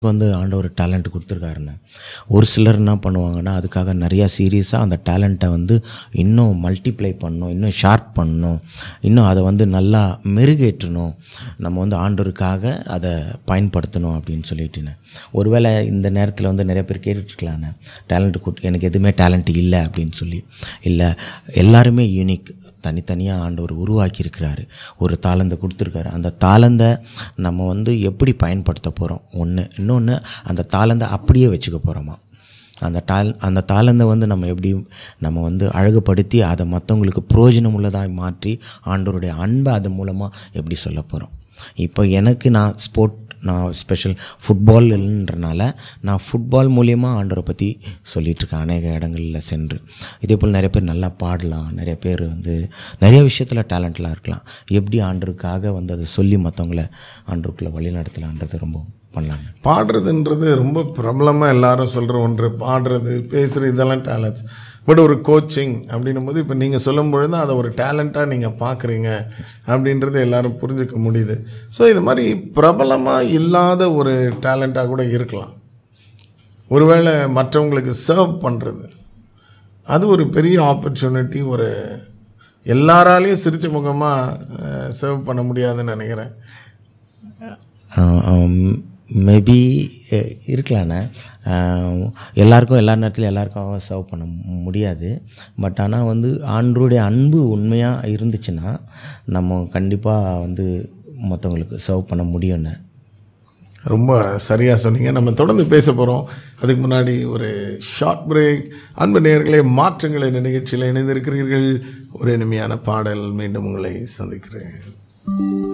வந்து ஆண்டவர் டேலண்ட் கொடுத்துருக்காருன்னு ஒரு சிலர் என்ன பண்ணுவாங்கன்னா அதுக்காக நிறையா சீரியஸாக அந்த டேலண்ட்டை வந்து இன்னும் மல்டிப்ளை பண்ணணும் இன்னும் ஷார்ப் பண்ணணும் இன்னும் அதை வந்து நல்லா மெருகேற்றணும் நம்ம வந்து ஆண்டவருக்காக அதை பயன்படுத்தணும் அப்படின்னு சொல்லிட்டுன்னு ஒருவேளை இந்த நேரத்தில் வந்து நிறைய பேர் கேட்டுட்ருக்கலான்னு டேலண்ட் கூட்டு எனக்கு எதுவுமே டேலண்ட் இல்லை அப்படின்னு சொல்லி இல்லை எல்லாருமே யூனிக் தனித்தனியாக ஆண்டவர் உருவாக்கியிருக்கிறாரு ஒரு தாளந்தை கொடுத்துருக்காரு அந்த தாளந்தை நம்ம வந்து எப்படி பயன்படுத்த போகிறோம் ஒன்று இன்னொன்று அந்த தாளந்தை அப்படியே வச்சுக்க போகிறோமா அந்த டால் அந்த தாளந்தை வந்து நம்ம எப்படி நம்ம வந்து அழகுபடுத்தி அதை மற்றவங்களுக்கு பிரயோஜனம் உள்ளதாக மாற்றி ஆண்டவருடைய அன்பை அது மூலமாக எப்படி சொல்ல போகிறோம் இப்போ எனக்கு நான் ஸ்போர்ட் நான் ஸ்பெஷல் ஃபுட்பால்ன்றனால நான் ஃபுட்பால் மூலியமாக ஆண்டவரை பற்றி சொல்லிகிட்ருக்கேன் அநேக இடங்களில் சென்று இதே போல் நிறைய பேர் நல்லா பாடலாம் நிறைய பேர் வந்து நிறைய விஷயத்தில் டேலண்ட்லாம் இருக்கலாம் எப்படி ஆண்டருக்காக வந்து அதை சொல்லி மற்றவங்கள ஆண்டருக்குள்ளே வழி நடத்தலான்றது ரொம்ப பண்ணலாங்க பாடுறதுன்றது ரொம்ப பிரபலமாக எல்லாரும் சொல்கிற ஒன்று பாடுறது பேசுகிறது இதெல்லாம் டேலண்ட்ஸ் பட் ஒரு கோச்சிங் அப்படின்னும் போது இப்போ நீங்கள் சொல்லும் பொழுது அதை ஒரு டேலண்ட்டாக நீங்கள் பார்க்குறீங்க அப்படின்றது எல்லாரும் புரிஞ்சுக்க முடியுது ஸோ இது மாதிரி பிரபலமாக இல்லாத ஒரு டேலண்ட்டாக கூட இருக்கலாம் ஒருவேளை மற்றவங்களுக்கு சர்வ் பண்ணுறது அது ஒரு பெரிய ஆப்பர்ச்சுனிட்டி ஒரு எல்லாராலையும் சிரிச்ச முகமாக சர்வ் பண்ண முடியாதுன்னு நினைக்கிறேன் மேபி இருக்கலாண்ணே அஹ், எல்லாருக்கும் எல்லா நேரத்துலையும் எல்லாருக்கும் சர்வ் பண்ண முடியாது பட் ஆனால் வந்து ஆண்டருடைய அன்பு உண்மையாக இருந்துச்சுன்னா நம்ம கண்டிப்பாக வந்து மற்றவங்களுக்கு சர்வ் பண்ண முடியும்ண்ணே ரொம்ப சரியாக சொன்னீங்க நம்ம தொடர்ந்து பேச போகிறோம் அதுக்கு முன்னாடி ஒரு ஷார்ட் பிரேக் அன்பு நேயர்களே மாற்றங்கள் என்ற நிகழ்ச்சியில் இணைந்திருக்கிறீர்கள் ஒரு இனிமையான பாடல் மீண்டும் உங்களை சந்திக்கிறேன்